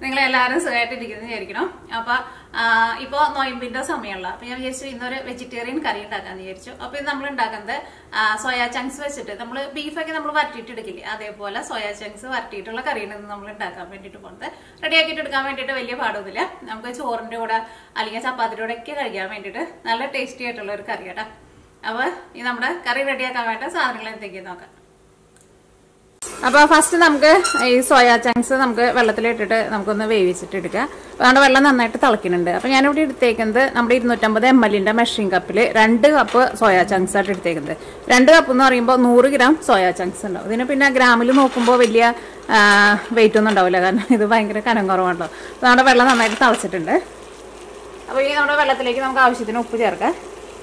നിങ്ങൾ എല്ലാവരും സുഖമായിട്ടിരിക്കുന്നു വിചാരിക്കണം അപ്പൊ ഇപ്പൊ നോയമ്പിന്റെ സമയമുള്ള അപ്പൊ ഞാൻ വിചാരിച്ചു ഇന്നൊരു വെജിറ്റേറിയൻ കറി ഉണ്ടാക്കാന്ന് വിചാരിച്ചു അപ്പൊ ഇത് നമ്മൾ ഉണ്ടാക്കുന്നത് സോയാ ചങ്ക്സ് വെച്ചിട്ട് നമ്മൾ ബീഫൊക്കെ നമ്മൾ വരട്ടിയിട്ട് എടുക്കില്ലേ അതേപോലെ സോയാ ചങ്ക്സ് വരട്ടിയിട്ടുള്ള കറിയാണ് ഇന്ന് നമ്മൾ ഉണ്ടാക്കാൻ വേണ്ടിയിട്ട് പോകുന്നത് റെഡിയാക്കിയിട്ട് എടുക്കാൻ വേണ്ടിയിട്ട് വലിയ പാടൊന്നുമില്ല നമുക്ക് ചോറിന്റെ കൂടെ അല്ലെങ്കിൽ ചപ്പാത്തിയുടെ കൂടെ ഒക്കെ കഴിക്കാൻ വേണ്ടിയിട്ട് നല്ല ടേസ്റ്റി ആയിട്ടുള്ള ഒരു കറി കേട്ടോ അപ്പൊ ഈ നമ്മുടെ കറി റെഡിയാക്കാൻ വേണ്ട സാധനങ്ങൾ എന്തൊക്കെയാണ് നോക്കാം അപ്പൊ ഫസ്റ്റ് നമുക്ക് ഈ സോയാ ചങ്ക്സ് നമുക്ക് വെള്ളത്തിലിട്ടിട്ട് നമുക്കൊന്ന് വേവിച്ചിട്ട് എടുക്കാം അപ്പൊ നമ്മുടെ വെള്ളം നന്നായിട്ട് തിളക്കുന്നുണ്ട് അപ്പൊ ഞാനിവിടെ എടുത്തേക്കുന്നത് നമ്മുടെ ഇരുന്നൂറ്റമ്പത് എം എല്ലിന്റെ മെഷറിംഗ് കപ്പിൽ രണ്ട് കപ്പ് സോയാ ചങ്ക്സ് ആയിട്ട് എടുത്തേക്കുന്നത് രണ്ട് കപ്പ് എന്ന് പറയുമ്പോൾ നൂറ് ഗ്രാം സോയാ ചങ്ക്സ് ഉണ്ടാവും ഇതിന് പിന്നെ ഗ്രാമിൽ നോക്കുമ്പോൾ വലിയ വെയിറ്റ് ഒന്നും ഉണ്ടാവില്ല കാരണം ഇത് ഭയങ്കര കനം കുറവാണല്ലോ അപ്പൊ നമ്മുടെ വെള്ളം നന്നായിട്ട് തിളച്ചിട്ടുണ്ട് അപ്പൊ ഈ നമ്മുടെ വെള്ളത്തിലേക്ക് നമുക്ക് ആവശ്യത്തിന് ഉപ്പ് ചേർക്കാം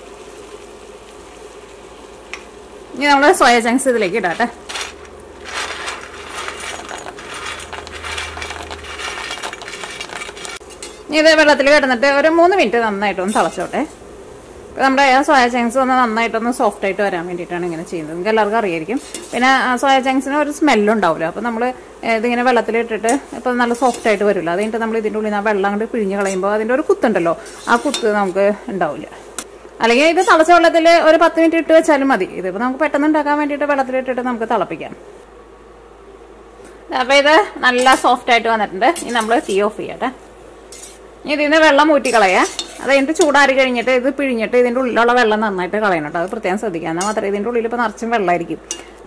ഇനി നമ്മൾ സോയാ ചങ്ക്സ് ഇതിലേക്ക് ഇടാട്ടെ ഇത് വെള്ളത്തിൽ കിടന്നിട്ട് ഒരു മൂന്ന് മിനിറ്റ് നന്നായിട്ടൊന്ന് തിളച്ചോട്ടെ ഇപ്പം നമ്മുടെ സോയ ചങ്ക്സ് ഒന്ന് നന്നായിട്ടൊന്ന് സോഫ്റ്റ് ആയിട്ട് വരാൻ വേണ്ടിയിട്ടാണ് ഇങ്ങനെ ചെയ്യുന്നത് നിങ്ങൾക്ക് എല്ലാവർക്കും അറിയായിരിക്കും പിന്നെ സോയ ചങ്ക്സിന് ഒരു സ്മെല്ലും ഉണ്ടാവില്ല അപ്പോൾ നമ്മൾ ഇതിങ്ങനെ വെള്ളത്തിലിട്ടിട്ട് ഇപ്പം നല്ല സോഫ്റ്റ് ആയിട്ട് വരില്ല അത് കഴിഞ്ഞിട്ട് നമ്മൾ ഇതിൻ്റെ ഉള്ളിൽ നിന്ന് ആ വെള്ളം അങ്ങോട്ട് പിഴിഞ്ഞ് കളയുമ്പോൾ അതിൻ്റെ ഒരു കുത്തുണ്ടല്ലോ ആ കുത്ത് നമുക്ക് ഉണ്ടാവില്ല അല്ലെങ്കിൽ ഇത് തിളച്ച വെള്ളത്തിൽ ഒരു പത്ത് മിനിറ്റ് ഇട്ട് വെച്ചാലും മതി ഇതിപ്പോൾ നമുക്ക് പെട്ടെന്ന് ഉണ്ടാക്കാൻ വേണ്ടിയിട്ട് വെള്ളത്തിലിട്ടിട്ട് നമുക്ക് തിളപ്പിക്കാം അപ്പോൾ ഇത് നല്ല സോഫ്റ്റ് ആയിട്ട് വന്നിട്ടുണ്ട് ഇനി നമ്മൾ തീ ഓഫ് ചെയ്യട്ടെ ഇനി ഇതിൽ നിന്ന് വെള്ളം ഊറ്റിക്കളയാ അത് കഴിഞ്ഞിട്ട് ചൂടാറി കഴിഞ്ഞിട്ട് ഇത് പിഴിഞ്ഞിട്ട് ഇതിൻ്റെ ഉള്ളിലുള്ള വെള്ളം നന്നായിട്ട് കളയണം കേട്ടോ അത് പ്രത്യേകം ശ്രദ്ധിക്കുക എന്നാൽ മാത്രമേ ഇതിൻ്റെ ഉള്ളിൽ ഇപ്പോൾ നിറച്ചും വെള്ളമായിരിക്കും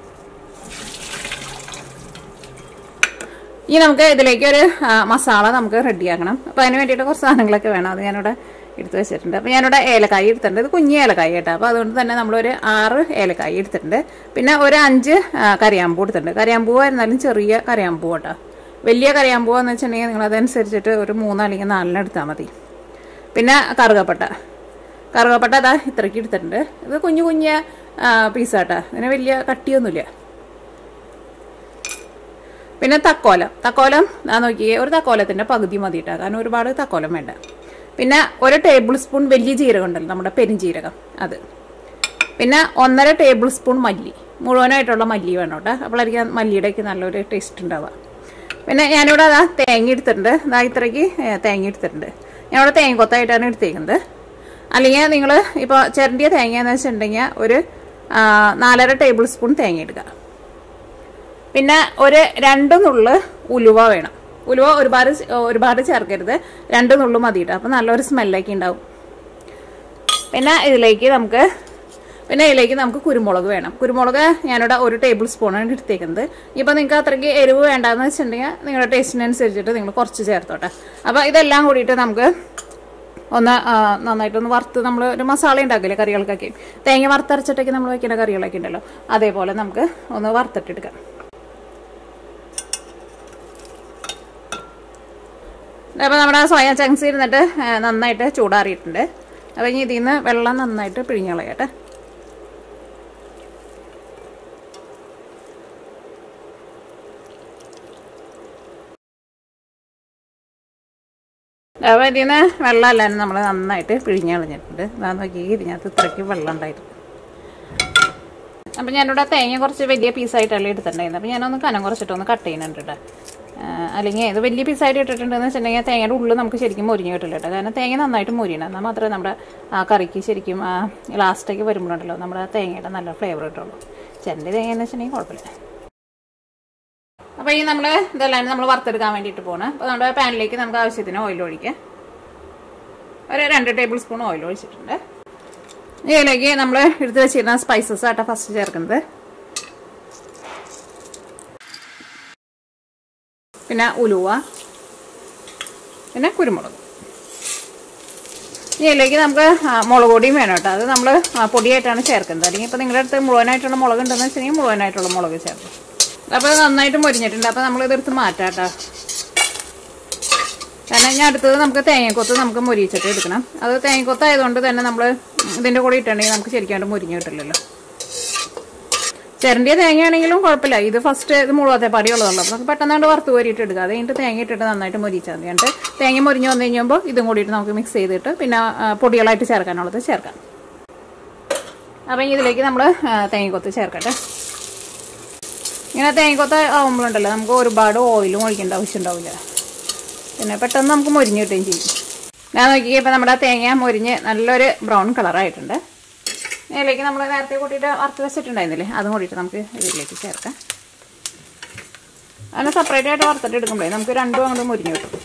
ഇനി നമുക്ക് ഇതിലേക്ക് ഒരു മസാല നമുക്ക് റെഡിയാക്കണം അപ്പോൾ അതിന് വേണ്ടിയിട്ട് കുറച്ച് സാധനങ്ങളൊക്കെ വേണം അത് ഞാനിവിടെ എടുത്ത് വെച്ചിട്ടുണ്ട് അപ്പോൾ ഞാനിവിടെ ഏലക്കായി എടുത്തിട്ടുണ്ട് ഇത് കുഞ്ഞ് ഏലക്കായി കേട്ടോ അപ്പോൾ അതുകൊണ്ട് തന്നെ നമ്മളൊരു ആറ് ഏലക്കായി എടുത്തിട്ടുണ്ട് പിന്നെ ഒരു അഞ്ച് കറിയാമ്പൂ എടുത്തിട്ടുണ്ട് കറിയാമ്പൂ ആയിരുന്നാലും ചെറിയ കറിയാമ്പൂ കേട്ടോ വലിയ കറിയാമ്പൂ എന്ന് വെച്ചിട്ടുണ്ടെങ്കിൽ നിങ്ങൾ അതനുസരിച്ചിട്ട് ഒരു മൂന്ന് അല്ലെങ്കിൽ നാലിന് എടുത്താൽ മതി പിന്നെ കറുകപ്പട്ട കറുകപ്പട്ട അതാ ഇത്രയ്ക്ക് എടുത്തിട്ടുണ്ട് ഇത് കുഞ്ഞു കുഞ്ഞ് പീസാട്ടാ ഇതിന് വലിയ കട്ടിയൊന്നുമില്ല പിന്നെ തക്കോലം തക്കോലം ഞാൻ നോക്കിയേ ഒരു തക്കോലത്തിൻ്റെ പകുതി മതി കേട്ടോ കാരണം ഒരുപാട് തക്കോലം വേണ്ട പിന്നെ ഒരു ടേബിൾ സ്പൂൺ വലിയ ജീരകം ഉണ്ടല്ലോ നമ്മുടെ പെരിഞ്ജീരകം അത് പിന്നെ ഒന്നര ടേബിൾ സ്പൂൺ മല്ലി മുഴുവനായിട്ടുള്ള മല്ലി വേണം കേട്ടോ അപ്പോഴായിരിക്കും മല്ലിയുടെയൊക്കെ നല്ലൊരു ടേസ്റ്റ് ഉണ്ടാവുക പിന്നെ ഞാനിവിടെ അതാ തേങ്ങ എടുത്തിട്ടുണ്ട് അതാ ഇത്രയ്ക്ക് തേങ്ങ എടുത്തിട്ടുണ്ട് ഞാനിവിടെ തേങ്ങ കൊത്തായിട്ടാണ് എടുത്തേക്കുന്നത് അല്ലെങ്കിൽ നിങ്ങൾ ഇപ്പോൾ ചിരണ്ടിയ തേങ്ങ എന്ന് വെച്ചിട്ടുണ്ടെങ്കിൽ ഒരു നാലര ടേബിൾ സ്പൂൺ തേങ്ങ എടുക്കുക പിന്നെ ഒരു രണ്ട് നുള്ള് ഉലുവ വേണം ഉലുവ ഒരുപാട് ഒരുപാട് ചേർക്കരുത് രണ്ട് നുള്ളു മതിയിട്ട് അപ്പോൾ നല്ലൊരു സ്മെല്ലൊക്കെ ഉണ്ടാവും പിന്നെ ഇതിലേക്ക് നമുക്ക് പിന്നെ ഇതിലേക്ക് നമുക്ക് കുരുമുളക് വേണം കുരുമുളക് ഞാനിവിടെ ഒരു ടേബിൾ സ്പൂണാണ് എടുത്തേക്കുന്നത് ഇപ്പോൾ നിങ്ങൾക്ക് അത്രയ്ക്ക് എരിവ് വേണ്ടാന്ന് വെച്ചിട്ടുണ്ടെങ്കിൽ നിങ്ങളുടെ ടേസ്റ്റിനനുസരിച്ചിട്ട് നിങ്ങൾ കുറച്ച് ചേർത്തോട്ടെ അപ്പോൾ ഇതെല്ലാം കൂടിയിട്ട് നമുക്ക് ഒന്ന് നന്നായിട്ടൊന്ന് വറുത്ത് നമ്മൾ ഒരു മസാല ഉണ്ടാക്കില്ലേ കറികൾക്കൊക്കെ തേങ്ങ വറുത്തരച്ചിട്ടൊക്കെ നമ്മൾ വയ്ക്കുന്ന കറികളൊക്കെ ഉണ്ടല്ലോ അതേപോലെ നമുക്ക് ഒന്ന് വറുത്തിട്ടെടുക്കാം അപ്പോൾ നമ്മുടെ സോയ ചങ്ക്സ് ഇരുന്നിട്ട് നന്നായിട്ട് ചൂടാറിയിട്ടുണ്ട് അപ്പോൾ ഇനി ഇതിൽ നിന്ന് വെള്ളം നന്നായിട്ട് പിഴിഞ്ഞളയട്ടെ അപ്പോൾ ഇതിൽ നിന്ന് വെള്ളം അല്ലാണ്ട് നമ്മൾ നന്നായിട്ട് പിഴിഞ്ഞ് കളഞ്ഞിട്ടുണ്ട് അതാ നോക്കി ഇതിനകത്ത് ഇത്രയ്ക്ക് വെള്ളം ഉണ്ടായിരുന്നു അപ്പം ഞാനിവിടെ തേങ്ങ കുറച്ച് വലിയ പീസായിട്ടല്ലേ എടുത്തിട്ടുണ്ടായിരുന്നു അപ്പോൾ ഞാനൊന്ന് കനം കുറച്ചിട്ടൊന്ന് കട്ട് ചെയ്യുന്നുണ്ട് കേട്ടോ അല്ലെങ്കിൽ ഇത് വലിയ പീസായിട്ട് ഇട്ടിട്ടുണ്ടെന്ന് വെച്ചിട്ടുണ്ടെങ്കിൽ തേങ്ങയുടെ ഉള്ളിൽ നമുക്ക് ശരിക്കും മുരിഞ്ഞ് കിട്ടില്ല കേട്ടോ കാരണം തേങ്ങ നന്നായിട്ട് മുരിയണം എന്നാൽ മാത്രമേ നമ്മുടെ ആ കറിക്ക് ശരിക്കും ആ ലാസ്റ്റേക്ക് വരുമ്പോഴുണ്ടല്ലോ നമ്മുടെ തേങ്ങയുടെ നല്ല ഫ്ലേവർ കിട്ടുള്ളൂ ചെറിയ തേങ്ങ എന്ന് വെച്ചിട്ടുണ്ടെങ്കിൽ കുഴപ്പമില്ല അപ്പോൾ ഈ നമ്മൾ ഇതെല്ലാം നമ്മൾ വറുത്തെടുക്കാൻ വേണ്ടിയിട്ട് പോകണം അപ്പോൾ നമ്മുടെ പാനിലേക്ക് നമുക്ക് ആവശ്യത്തിന് ഓയിൽ ഒഴിക്കാം ഒരു രണ്ട് ടേബിൾ സ്പൂൺ ഓയിൽ ഒഴിച്ചിട്ടുണ്ട് ഇതിലേക്ക് നമ്മൾ എടുത്ത് വെച്ചിരുന്ന സ്പൈസസ് ആട്ടോ ഫസ്റ്റ് ചേർക്കുന്നത് പിന്നെ ഉലുവ പിന്നെ കുരുമുളക് ഇതിലേക്ക് നമുക്ക് മുളക് പൊടിയും വേണം കേട്ടോ അത് നമ്മൾ പൊടിയായിട്ടാണ് ചേർക്കുന്നത് അല്ലെങ്കിൽ ഇപ്പോൾ നിങ്ങളുടെ അടുത്ത് മുഴുവനായിട്ടുള്ള മുളക് ഉണ്ടെന്ന് വെച്ചിട്ടുണ്ടെങ്കിൽ മുഴുവനായിട്ടുള്ള മുളക് ചേർക്കും അപ്പോൾ നന്നായിട്ട് മൊരിഞ്ഞിട്ടുണ്ട് അപ്പോൾ നമ്മൾ ഇതെടുത്ത് മാറ്റാം കേട്ടോ കാരണം ഞാൻ അടുത്തത് നമുക്ക് തേങ്ങക്കൊത്ത് നമുക്ക് മൊരിച്ചിട്ട് എടുക്കണം അത് തേങ്ങക്കൊത്ത് ആയതുകൊണ്ട് തന്നെ നമ്മൾ ഇതിൻ്റെ കൂടെ ഇട്ടുണ്ടെങ്കിൽ നമുക്ക് ശരിക്കാണ്ട് മൊരിഞ്ഞ് കിട്ടില്ലല്ലോ ചിരണ്ടിയ തേങ്ങയാണെങ്കിലും കുഴപ്പമില്ല ഇത് ഫസ്റ്റ് ഇത് മുഴുവത്തെ പടിയുള്ളതല്ലോ അപ്പോൾ നമുക്ക് പെട്ടെന്നാണ്ട് വറുത്ത് കോരിയിട്ട് എടുക്കുക അത് കഴിഞ്ഞിട്ട് തേങ്ങ ഇട്ടിട്ട് നന്നായിട്ട് മൊരിച്ചാൽ മതി എന്നിട്ട് തേങ്ങ മൊരിഞ്ഞ് വന്നു കഴിയുമ്പോൾ ഇതും കൂടിയിട്ട് നമുക്ക് മിക്സ് ചെയ്തിട്ട് പിന്നെ പൊടികളായിട്ട് ചേർക്കാനുള്ളത് ചേർക്കാം അപ്പം ഇതിലേക്ക് നമ്മൾ തേങ്ങക്കൊത്ത് ചേർക്കട്ടെ ഇങ്ങനെ തേങ്ങക്കൊത്ത് ആവുമ്പോഴുണ്ടല്ലോ നമുക്ക് ഒരുപാട് ഓയിലും ഒഴിക്കേണ്ട ആവശ്യം ഉണ്ടാവില്ല പിന്നെ പെട്ടെന്ന് നമുക്ക് മൊരിഞ്ഞ് കിട്ടുകയും ചെയ്യും ഞാൻ നോക്കിയപ്പോൾ നമ്മുടെ തേങ്ങ മൊരിഞ്ഞ് നല്ലൊരു ബ്രൗൺ കളറായിട്ടുണ്ട് ഇതിലേക്ക് നമ്മൾ നേരത്തെ കൂട്ടിയിട്ട് വറുത്ത് വെച്ചിട്ടുണ്ടായിരുന്നില്ലേ അതും കൂടിയിട്ട് നമുക്ക് ഇതിലേക്ക് ചേർക്കാം അതിനെ സെപ്പറേറ്റ് ആയിട്ട് വറുത്തിട്ട് എടുക്കുമ്പോഴേ നമുക്ക് രണ്ടും അങ്ങോട്ട് മുരിഞ്ഞ് കിട്ടും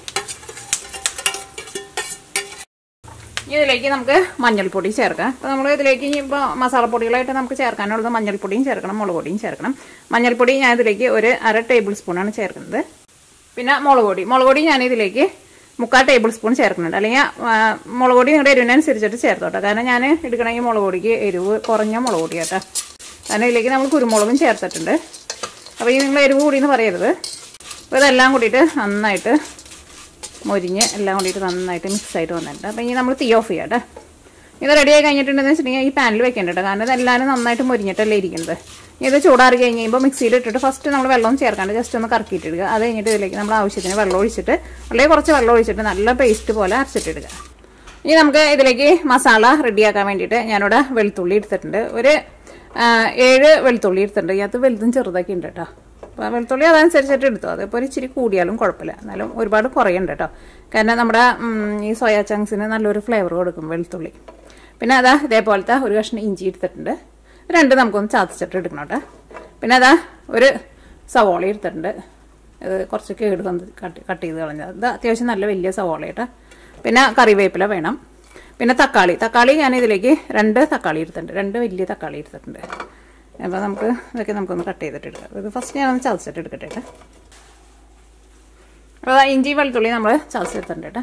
ഇനി ഇതിലേക്ക് നമുക്ക് മഞ്ഞൾപ്പൊടി ചേർക്കാം അപ്പോൾ നമ്മൾ ഇതിലേക്ക് ഇനി ഇപ്പോൾ മസാലപ്പൊടികളായിട്ട് നമുക്ക് ചേർക്കാനുള്ളത് മഞ്ഞൾപ്പൊടിയും ചേർക്കണം മുളക് പൊടിയും ചേർക്കണം മഞ്ഞൾപ്പൊടി ഞാൻ ഇതിലേക്ക് ഒരു അര ടേബിൾ സ്പൂണാണ് ചേർക്കുന്നത് പിന്നെ മുളക് പൊടി മുളക് പൊടി ഞാൻ ഇതിലേക്ക് മുക്കാൽ ടേബിൾ സ്പൂൺ ചേർക്കുന്നുണ്ട് അല്ലെങ്കിൽ ആ, മുളക് പൊടി നിങ്ങളുടെ എരിവിനനുസരിച്ചിട്ട് ചേർത്തോട്ടെ കാരണം ഞാൻ എടുക്കണമെങ്കിൽ മുളക് പൊടിക്ക് എരിവ് കുറഞ്ഞ മുളക് പൊടി കേട്ടോ കാരണം ഇതിലേക്ക് നമ്മൾ കുരുമുളകും ചേർത്തിട്ടുണ്ട് അപ്പോൾ ഈ നിങ്ങൾ എരിവ് കൂടി എന്ന് പറയരുത് അപ്പോൾ ഇതെല്ലാം കൂടിയിട്ട് നന്നായിട്ട് മൊരിഞ്ഞ് എല്ലാം കൂടിയിട്ട് നന്നായിട്ട് മിക്സ് ആയിട്ട് വന്നിട്ടുണ്ട് അപ്പോൾ ഇനി നമ്മൾ തീ ഓഫ് ചെയ്യാം കേട്ടോ ഇത് റെഡി ആയി കഴിഞ്ഞിട്ടുണ്ടെന്ന് വെച്ചിട്ടുണ്ടെങ്കിൽ ഈ പാനിൽ വെക്കേണ്ട കേട്ടോ കാരണം ഇതെല്ലാം നന്നായിട്ട് മൊരിഞ്ഞിട്ടല്ലേ ഇരിക്കുന്നത് ഇനി ഇത് ചൂടാറി കഴിഞ്ഞ് കഴിയുമ്പോൾ മിക്സിയിൽ ഇട്ടിട്ട് ഫസ്റ്റ് നമ്മൾ വെള്ളം ചേർക്കാണ്ട് ജസ്റ്റ് ഒന്ന് കറക്കിയിട്ടിടുക അത് കഴിഞ്ഞിട്ട് ഇതിലേക്ക് നമ്മൾ ആവശ്യത്തിന് വെള്ളം ഒഴിച്ചിട്ട് അല്ലെങ്കിൽ കുറച്ച് വെള്ളം ഒഴിച്ചിട്ട് നല്ല പേസ്റ്റ് പോലെ അരച്ചിട്ടിടുക ഇനി നമുക്ക് ഇതിലേക്ക് മസാല റെഡിയാക്കാൻ വേണ്ടിയിട്ട് ഞാനിവിടെ വെളുത്തുള്ളി എടുത്തിട്ടുണ്ട് ഒരു ആ, ഏഴ് വെളുത്തുള്ളി എടുത്തിട്ടുണ്ട് ഇതിനകത്ത് വലുതും ചെറുതൊക്കെ ഉണ്ട് കേട്ടോ അപ്പോൾ വെളുത്തുള്ളി അതനുസരിച്ചിട്ട് എടുത്തോ അതിപ്പോൾ ഒരു ഇച്ചിരി കൂടിയാലും കുഴപ്പമില്ല എന്നാലും ഒരുപാട് കുറയുണ്ട് കേട്ടോ കാരണം നമ്മുടെ ഉം, ഈ സോയാ ചങ്ക്സിന് നല്ലൊരു ഫ്ലേവർ കൊടുക്കും വെളുത്തുള്ളി പിന്നെ അതാ ഇതേപോലത്തെ ഒരു കഷ്ണം ഇഞ്ചി എടുത്തിട്ടുണ്ട് രണ്ട് നമുക്കൊന്ന് ചതച്ചിട്ട് എടുക്കണം കേട്ടോ പിന്നെ അതാ ഒരു സവോള എടുത്തിട്ടുണ്ട് ഇത് കുറച്ച് കേട് വന്ന് കട്ട് കട്ട് ചെയ്ത് കളഞ്ഞത് ഇത് അത്യാവശ്യം നല്ല വലിയ സവോള കേട്ടോ പിന്നെ കറിവേപ്പില വേണം പിന്നെ തക്കാളി തക്കാളി ഞാൻ ഇതിലേക്ക് രണ്ട് തക്കാളി എടുത്തിട്ടുണ്ട് രണ്ട് വലിയ തക്കാളി എടുത്തിട്ടുണ്ട് അപ്പോൾ നമുക്ക് ഇതൊക്കെ നമുക്കൊന്ന് കട്ട് ചെയ്തിട്ട് എടുക്കാം ഇത് ഫസ്റ്റ് ഞാനൊന്ന് ചതച്ചിട്ട് എടുക്കട്ടെ കേട്ടോ അപ്പോൾ ദാ ഇഞ്ചി വെളുത്തുള്ളി നമ്മൾ ചതച്ചെടുത്തിട്ടുണ്ട് കേട്ടോ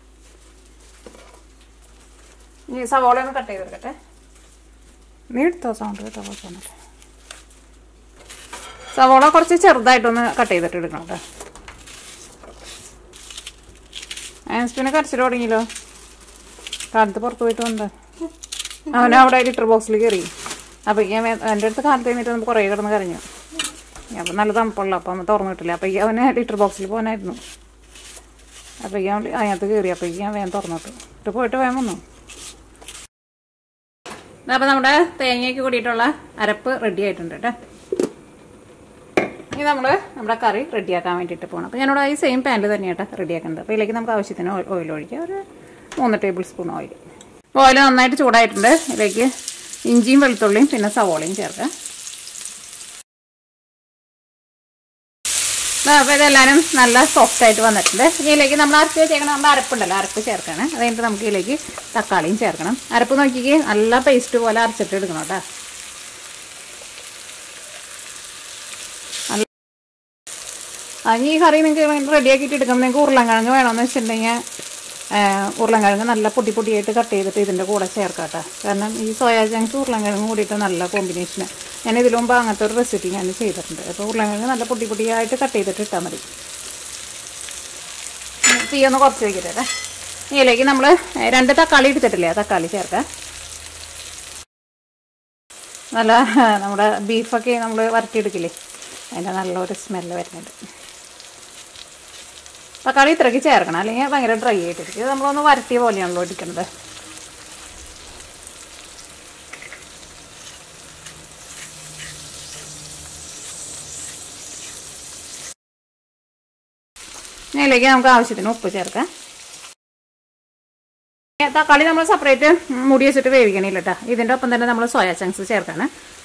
ഇനി സവോള ഒന്ന് കട്ട് ചെയ്തെടുക്കട്ടെ നീ എടുത്തോ സൗണ്ട് കേട്ടോ കുഴപ്പമൊന്നുമില്ല സവോള കുറച്ച് ചെറുതായിട്ടൊന്ന് കട്ട് ചെയ്തിട്ട് എടുക്കണം കേട്ടോ ആൻസ്പിനെ കരച്ചിൽ തുടങ്ങിയല്ലോ കാലത്ത് പുറത്ത് പോയിട്ട് വന്നത് അവൻ അവിടെ ലിറ്റർ ബോക്സിൽ കയറി അപ്പോൾ ഞാൻ എൻ്റെ അടുത്ത് കാലത്ത് കഴിഞ്ഞിട്ട് നമുക്ക് കുറേ കിടന്ന് കരഞ്ഞു അപ്പം നല്ല തണുപ്പുള്ള അപ്പം അന്ന് തുറന്നു കിട്ടില്ല അപ്പോൾ ഈ അവന് ലിറ്റർ ബോക്സിൽ പോകാനായിരുന്നു അപ്പോൾ ഞാൻ അതിനകത്ത് കയറി അപ്പോൾ ഞാൻ വേഗം തുറന്നിട്ടു ഇട്ട് പോയിട്ട് വേഗം വന്നു അപ്പോൾ നമ്മുടെ തേങ്ങയ്ക്ക് കൂടിയിട്ടുള്ള അരപ്പ് റെഡി ആയിട്ടുണ്ട് കേട്ടോ ഇനി നമ്മൾ നമ്മുടെ കറി റെഡിയാക്കാൻ വേണ്ടിയിട്ട് പോകണം അപ്പോൾ ഞാനിവിടെ ഈ സെയിം പാനിൽ തന്നെയാട്ടോ റെഡിയാക്കുന്നത് അപ്പോൾ ഇതിലേക്ക് നമുക്ക് ആവശ്യത്തിന് ഓയിൽ ഒഴിക്കാം ഒരു മൂന്ന് ടേബിൾ സ്പൂൺ ഓയിൽ ഓയിൽ നന്നായിട്ട് ചൂടായിട്ടുണ്ട് ഇതിലേക്ക് ഇഞ്ചിയും വെളുത്തുള്ളിയും പിന്നെ സവോളയും ചേർക്കാം അപ്പോൾ ഇതെല്ലാവരും നല്ല സോഫ്റ്റ് ആയിട്ട് വന്നിട്ടുണ്ട് ഇതിലേക്ക് നമ്മൾ അരപ്പ് വെച്ചേക്കണം നമ്മുടെ അരപ്പുണ്ടല്ലോ അരപ്പ് ചേർക്കണം അത് കഴിഞ്ഞിട്ട് നമുക്ക് ഇതിലേക്ക് തക്കാളിയും ചേർക്കണം അരപ്പ് നോക്കിക്ക് നല്ല പേസ്റ്റ് പോലെ അരച്ചിട്ട് എടുക്കണം കേട്ടോ അതിന് ഈ കറി നിങ്ങൾക്ക് റെഡിയാക്കിയിട്ട് എടുക്കുമ്പോൾ നിങ്ങൾക്ക് ഉരുളൻകിഴങ്ങ് വേണമെന്ന് വെച്ചിട്ടുണ്ടെങ്കിൽ ഉരുളൻകിഴങ്ങ് നല്ല പൊടി പൊടിയായിട്ട് കട്ട് ചെയ്തിട്ട് ഇതിൻ്റെ കൂടെ ചേർക്കാം കേട്ടോ കാരണം ഈ സോയാ ചങ്ക്സ് ഉരുളൻകിഴങ്ങ് കൂടിയിട്ട് നല്ല കോമ്പിനേഷന് ഞാൻ ഇതിനു മുമ്പ് അങ്ങനത്തെ ഒരു റെസിപ്പി ഞാൻ ചെയ്തിട്ടുണ്ട് അപ്പോൾ ഉരുളൻകിഴങ്ങ് നല്ല പൊടി പൊടിയായിട്ട് കട്ട് ചെയ്തിട്ട് ഇട്ടാൽ മതി തീ ഒന്ന് കുറച്ച് വയ്ക്കട്ടെ ഇതിലേക്ക് നമ്മൾ രണ്ട് തക്കാളി എടുത്തിട്ടില്ലേ ആ തക്കാളി ചേർക്കാം നല്ല നമ്മുടെ ബീഫൊക്കെ നമ്മൾ വരട്ടിയെടുക്കില്ലേ അതിൻ്റെ നല്ലൊരു സ്മെല്ല് വരുന്നുണ്ട് തക്കാളി ഇത്രയ്ക്ക് ചേർക്കണം അല്ലെങ്കിൽ ഭയങ്കര ഡ്രൈ ആയിട്ടിരിക്കും ഇത് നമ്മളൊന്ന് വരട്ടിയ പോലെയാണല്ലോ എടുക്കുന്നത് ഇതിലേക്ക് നമുക്ക് ആവശ്യത്തിന് ഉപ്പ് ചേർക്കാം ഏ, തക്കാളി നമ്മൾ സെപ്പറേറ്റ് മുടി വെച്ചിട്ട് വേവിക്കണില്ല കേട്ടോ ഇതിൻ്റെ ഒപ്പം തന്നെ നമ്മൾ സോയാ ചങ്ക്സ് ചേർക്കാണ്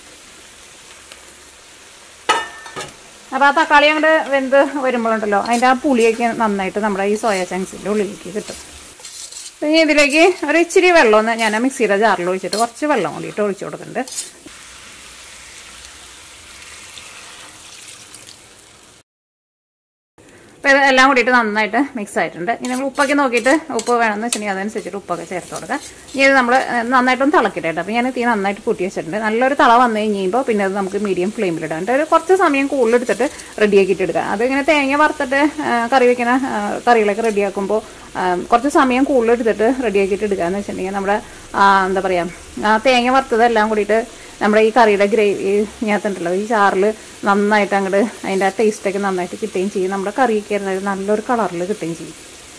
അപ്പോൾ ആ തക്കാളി അങ്ങോട്ട് വെന്ത് വരുമ്പോഴുണ്ടല്ലോ അതിൻ്റെ ആ പുളിയൊക്കെ നന്നായിട്ട് നമ്മുടെ ഈ സോയാ ചങ്ക്സിൻ്റെ ഉള്ളിലേക്ക് കിട്ടും ഇനി ഇതിലേക്ക് ഒരു ഇച്ചിരി വെള്ളം ഒന്ന് ഞാൻ ആ മിക്സിയുടെ ജാറിൽ ഒഴിച്ചിട്ട് കുറച്ച് വെള്ളം കൂടിയിട്ട് ഒഴിച്ചു കൊടുക്കുന്നുണ്ട് അപ്പോൾ ഇത് എല്ലാം കൂടിയിട്ട് നന്നായിട്ട് മിക്സ് ആയിട്ടുണ്ട് ഇനി നിങ്ങൾ ഉപ്പൊക്കെ നോക്കിയിട്ട് ഉപ്പ് വേണമെന്ന് വെച്ചിട്ടുണ്ടെങ്കിൽ അതനുസരിച്ചിട്ട് ഉപ്പൊക്കെ ചേർത്ത് കൊടുക്കുക ഇനി ഇത് നമ്മൾ നന്നായിട്ടൊന്ന് തിളക്കിട്ടെ കേട്ടോ അപ്പോൾ ഞാൻ തീ നന്നായിട്ട് കൂട്ടി വെച്ചിട്ടുണ്ട് നല്ലൊരു തള വന്നു കഴിയുമ്പോൾ പിന്നെ അത് നമുക്ക് മീഡിയം ഫ്ലെയിമിലിടാം എന്നിട്ട് ഒരു കുറച്ച് സമയം കൂടുതലെടുത്തിട്ട് റെഡിയാക്കിയിട്ട് എടുക്കുക അതിങ്ങനെ തേങ്ങ വറുത്തിട്ട് ആ, കറി വെക്കുന്ന ആ, കറികളൊക്കെ റെഡിയാക്കുമ്പോൾ കുറച്ച് സമയം കൂടുതലെടുത്തിട്ട് റെഡിയാക്കിയിട്ട് എടുക്കുക എന്ന് വെച്ചിട്ടുണ്ടെങ്കിൽ നമ്മുടെ ആ, എന്താ പറയുക തേങ്ങ വറുത്തതെല്ലാം കൂടിയിട്ട് നമ്മുടെ ഈ കറിയുടെ ഗ്രേവി ഇതിനകത്തുണ്ടല്ലോ ഈ ചാറിൽ നന്നായിട്ട് അങ്ങോട്ട് അതിൻ്റെ ആ ടേസ്റ്റൊക്കെ നന്നായിട്ട് കിട്ടുകയും ചെയ്യും നമ്മുടെ കറിയൊക്കെ ആയിരുന്നത് നല്ലൊരു കളറിൽ കിട്ടുകയും ചെയ്യും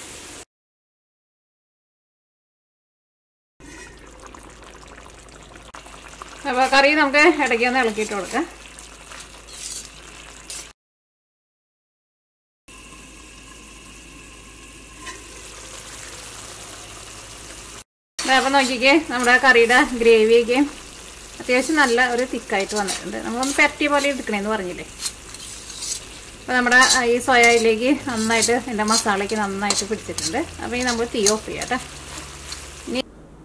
അപ്പോൾ കറി നമുക്ക് ഇടയ്ക്ക് ഒന്ന് ഇളക്കിയിട്ട് കൊടുക്കാം അപ്പം നോക്കിക്കേ നമ്മുടെ കറിയുടെ ഗ്രേവിയൊക്കെ അത്യാവശ്യം നല്ല ഒരു തിക്കായിട്ട് വന്നിട്ടുണ്ട് നമ്മളൊന്ന് പെരട്ടി പോലെ എടുക്കണേന്ന് പറഞ്ഞില്ലേ അപ്പോൾ നമ്മുടെ ആ, ഈ സോയയിലേക്ക് നന്നായിട്ട് എൻ്റെ മസാലയ്ക്ക് നന്നായിട്ട് പിടിച്ചിട്ടുണ്ട് അപ്പോൾ ഈ നമ്മൾ തീ ഓഫ് ചെയ്യാം കേട്ടോ ഇനി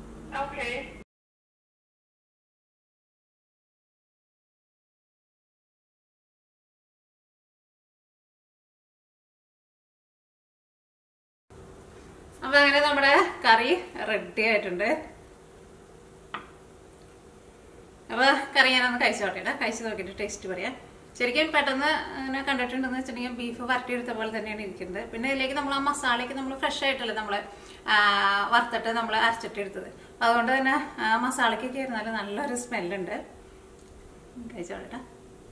അപ്പോൾ അങ്ങനെ നമ്മുടെ കറി റെഡി ആയിട്ടുണ്ട് അപ്പോൾ കറി ഞാനൊന്ന് കഴിച്ചു നോക്കട്ടെ കഴിച്ചു നോക്കിയിട്ട് ടേസ്റ്റ് പറയാം ശരിക്കും പെട്ടെന്ന് അങ്ങനെ കണ്ടിട്ടുണ്ടെന്ന് വെച്ചിട്ടുണ്ടെങ്കിൽ ബീഫ് വരട്ടിയെടുത്ത പോലെ തന്നെയാണ് ഇരിക്കുന്നത് പിന്നെ ഇതിലേക്ക് നമ്മൾ ആ മസാലയ്ക്ക് നമ്മൾ ഫ്രഷ് ആയിട്ടല്ലേ നമ്മൾ വറുത്തിട്ട് നമ്മൾ അരച്ചിട്ട് എടുത്തത് അപ്പൊ അതുകൊണ്ട് തന്നെ ആ മസാലയ്ക്കൊക്കെ ഇരുന്നാലും നല്ലൊരു സ്മെല്ലുണ്ട് കഴിച്ചോളട്ടെ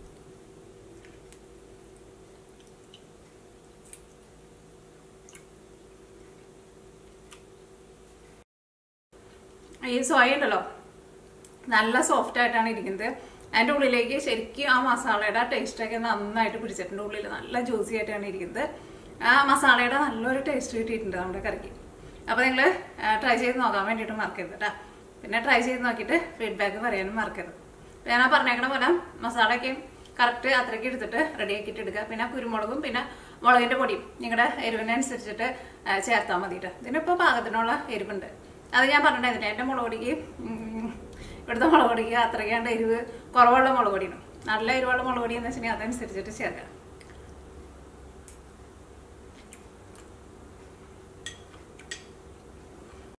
ഈ സോയ ഉണ്ടല്ലോ നല്ല സോഫ്റ്റ് ആയിട്ടാണ് ഇരിക്കുന്നത് അതിൻ്റെ ഉള്ളിലേക്ക് ശരിക്കും ആ മസാലയുടെ ടേസ്റ്റ് ഒക്കെ നന്നായിട്ട് പിടിച്ചിട്ടുണ്ട് ഉള്ളിൽ നല്ല ജ്യൂസി ആയിട്ടാണ് ഇരിക്കുന്നത് ആ മസാലയുടെ നല്ലൊരു ടേസ്റ്റ് കിട്ടിയിട്ടുണ്ട് നമ്മുടെ കറിക്ക് അപ്പോൾ നിങ്ങൾ ട്രൈ ചെയ്ത് നോക്കാൻ വേണ്ടിയിട്ട് മറക്കരുത് കേട്ടോ പിന്നെ ട്രൈ ചെയ്ത് നോക്കിയിട്ട് ഫീഡ്ബാക്ക് പറയാനും മറക്കരുത് അപ്പോൾ ഞാൻ ആ പറഞ്ഞേക്കണ പോലെ മസാലയൊക്കെ കറക്റ്റ് അത്രയ്ക്ക് എടുത്തിട്ട് റെഡിയാക്കിയിട്ട് എടുക്കുക പിന്നെ കുരുമുളകും പിന്നെ മുളകിൻ്റെ പൊടിയും നിങ്ങളുടെ എരിവിനനുസരിച്ചിട്ട് ആ, ചേർത്താൽ മതി കേട്ടോ ഇതിനിപ്പോൾ പാകത്തിനുള്ള എരിവുണ്ട് അത് ഞാൻ പറഞ്ഞിട്ടുണ്ടായിരുന്നില്ല എൻ്റെ മുളക് പൊടിക്ക് ഉം, ഇവിടുത്തെ മുളക് പൊടിക്ക് അത്രയ്ക്കാണ്ട് എരിവ് കുറവുള്ള മുളക് പൊടിയാണ് നല്ല എരിവുള്ള മുളക് പൊടി എന്ന് വെച്ചിട്ടുണ്ടെങ്കിൽ അതനുസരിച്ചിട്ട് ചേർക്കാം